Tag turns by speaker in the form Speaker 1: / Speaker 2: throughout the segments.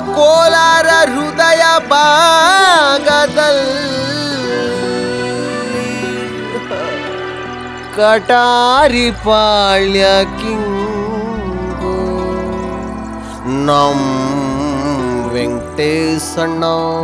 Speaker 1: ಕೋಲಾರ ಹೃದಯ ಭಾಗದಲ್ಲಿ ಕಟಾರಿ ಪಾಳ್ಯ ಕಿಂಗು ನಮ್ ವೆಂಕಟೇಶಣ್ಣ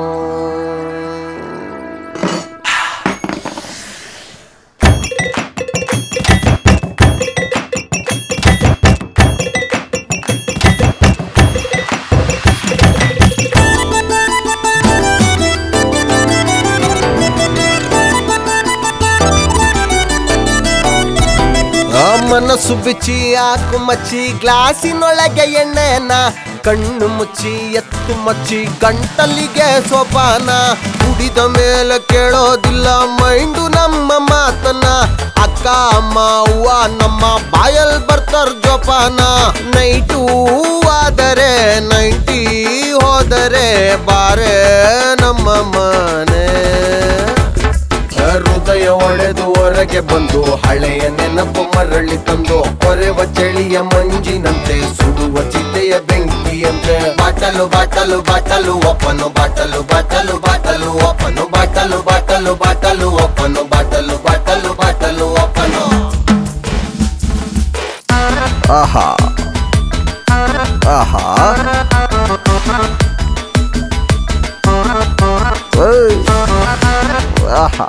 Speaker 1: ಆ ಮನಸ್ಸು ಬಿಚ್ಚಿ ಹಾಕು ಮಚ್ಚಿ ಗ್ಲಾಸಿನೊಳಗೆ ಎಣ್ಣೆನ ಕಣ್ಣು ಮುಚ್ಚಿ ಎತ್ತು ಮಚ್ಚಿ ಗಂಟಲಿಗೆ ಸೋಪಾನ ಕುಡಿದ ಮೇಲೆ ಕೇಳೋದಿಲ್ಲ ಮೈಂಡು ನಮ್ಮ ಮಾತನ್ನ ಅಕ್ಕ ಅಮ್ಮ ಅವ್ವ ನಮ್ಮ ಬಾಯಲ್ ಬರ್ತಾರ ಜೋಪಾನ ನೈಟು ಆದರೆ ನೈಂಟಿ ಹೋದರೆ ಬಾರೆ ನಮ್ಮ ಮನೆ ಹೃದಯ ಒಡೆದು ಹೊರಗೆ ಬಂದು ಹಳೆಯ ನೆನಪು ಮರಳಿ ತಂದು ಕೊರೆವ ಚಳಿಯ ಮಂಜಿನಂತೆ ಸುಡುವ ಚಿತೆಯ ಬೆಂಕಿಯಂತೆ ಬಾಟಲು ಬಾಟಲು ಬಾಟಲು ಒಪ್ಪನು ಬಾಟಲು ಬಾಟಲು ಬಾಟಲು ಒಪ್ಪನು ಬಾಟಲು ಬಾಟಲು ಬಾಟಲು ಒಪ್ಪನು ಬಾಟಲು ಬಾಟಲು ಬಾಟಲು ಒಪ್ಪನು ಆಹಾ ಆಹಾ ಏಯ್. ಆಹಾ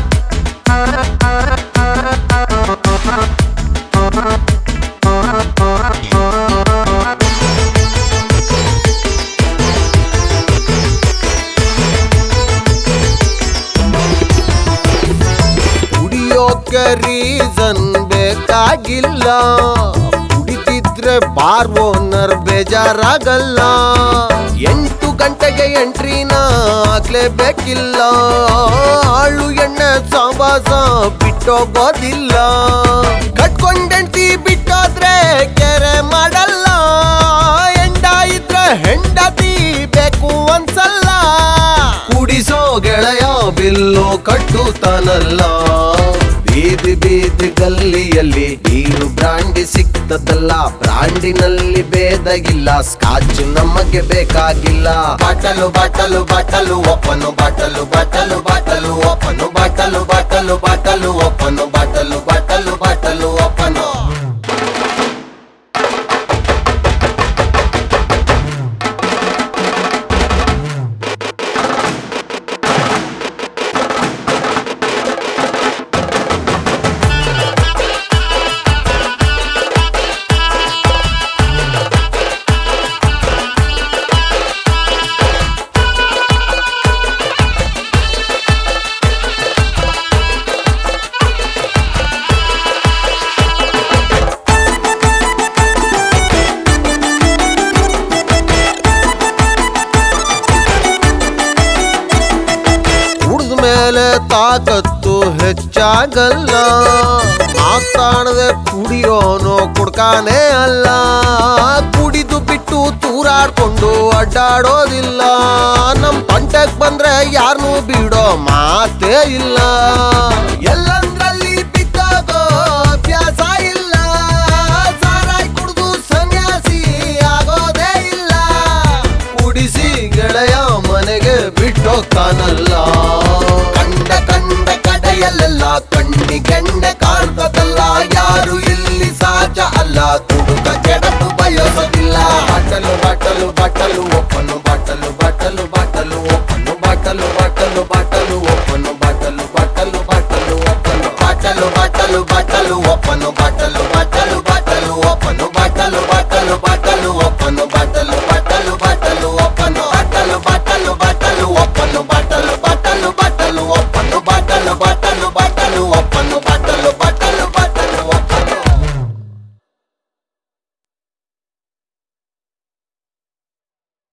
Speaker 1: ಕುಡಿಯೋಕೆ ರೀಸನ್ ಬೇಕಾಗಿಲ್ಲ ಕುಡಿತಿದ್ರೆ ಬಾರ್ ಓನರ್ ಬೇಜಾರಾಗಲ್ಲ ಎಂಟು ಗಂಟೆಗೆ ಎಂಟ್ರಿನ ಆಗ್ಲೇಬೇಕಿಲ್ಲ ಆಳು ಎಣ್ಣೆ ಸಾವಾಸ ಬಿಟ್ಟೋಗೋದಿಲ್ಲ ಕಟ್ಕೊಂಡೆಂಟಿ ಬಿಟ್ಟೋದ್ರೆ ಕೆರೆ ಮಾಡಲ್ಲ ಎಂಡ ಇದ್ರೆ ಹೆಂಡತಿ ಬೇಕು ಅನ್ಸಲ್ಲ ಕುಡಿಸೋ ಗೆಳೆಯ ಬಿಲ್ಲು ಕಟ್ಟುತ್ತಾನಲ್ಲ ಬೀದಿ ಬೀದಿ ಗಲ್ಲಿಯಲ್ಲಿ ನೀರು ಬ್ರಾಂಡಿ ಸಿಗ್ತದಲ್ಲ ಬ್ರಾಂಡಿನಲ್ಲಿ ಭೇದ ಇಲ್ಲ ಸ್ಕಾಚ್ ನಮಗೆ ಬೇಕಾಗಿಲ್ಲ ಬಾಟಲು ಬಾಟಲು ಬಾಟಲು ಒಪ್ಪನು ಬಾಟಲು ಬಾಟಲು ಬಾಟಲು ಒಪ್ಪನು ಬಾಟಲು ಬಾಟಲು ಬಾಟಲು ಒಪ್ಪನು ಬಾಟಲು ಬಾಟಲು ಬಾಟಲು ಒಪ್ಪನು ಕುಡ್ದ ಮೇಲೆ ತಾಕತ್ತು ಹೆಚ್ಚಾಗಲ್ಲ ಮಾತಾಡದೆ ಕುಡಿಯೋನು ಕುಡ್ಕಾನೇ ಅಲ್ಲ ಕುಡಿದು ಬಿಟ್ಟು ತೂರಾಡ್ಕೊಂಡು ಅಡ್ಡಾಡೋದಿಲ್ಲ ನಮ್ ತಂಟೆಗ್ ಬಂದ್ರೆ ಯಾರನ್ನೂ ಬಿಡೋ ಮಾತೇ ಇಲ್ಲ ಎಲ್ಲಂದ್ರಲ್ಲಿ ಬಿದ್ದಾಗೋ ಅಭ್ಯಾಸ ಇಲ್ಲ ಸಾರಾಯ್ ಕುಡ್ದು ಸನ್ಯಾಸಿ ಆಗೋದೇ ಇಲ್ಲ ಕುಡಿಸಿ ಗೆಳೆಯ ಮನೆಗೆ ಬಿಟ್ಟೋಗ್ತಾನಲ್ಲ ಕಂಡ ಕಂಡ ಕಡೆಯಲ್ಲೆಲ್ಲ ಕಣ್ಣಿಗೆಂಡೆ ಕಾಣ್ತದಲ್ಲ ಯಾರು ಇಲ್ಲಿ ಸಾಚ ಅಲ್ಲ ಕುಡುಕ ಕೆಡಕು ಬಯಸೋದಿಲ್ಲ ಬಾಟಲು ಬಾಟಲು ಬಾಟಲು ಒಪ್ಪನು ಬಾಟಲು ಬಾಟಲು ಬಾಟಲು ಒಪ್ಪನು ಬಾಟಲು ಬಾಟಲು ಬಾಟಲು ಒಪ್ಪನು ಬಾಟಲು ಬಾಟಲು ಬಾಟಲು ಒಪ್ಪನು ಬಾಟಲು ಬಾಟಲು ಬಾಟಲು ಒಪ್ಪನು ಬಾಟಲು ಬಾಟಲು ಬಾಟಲು ಒಪ್ಪನು ಬಾಟಲು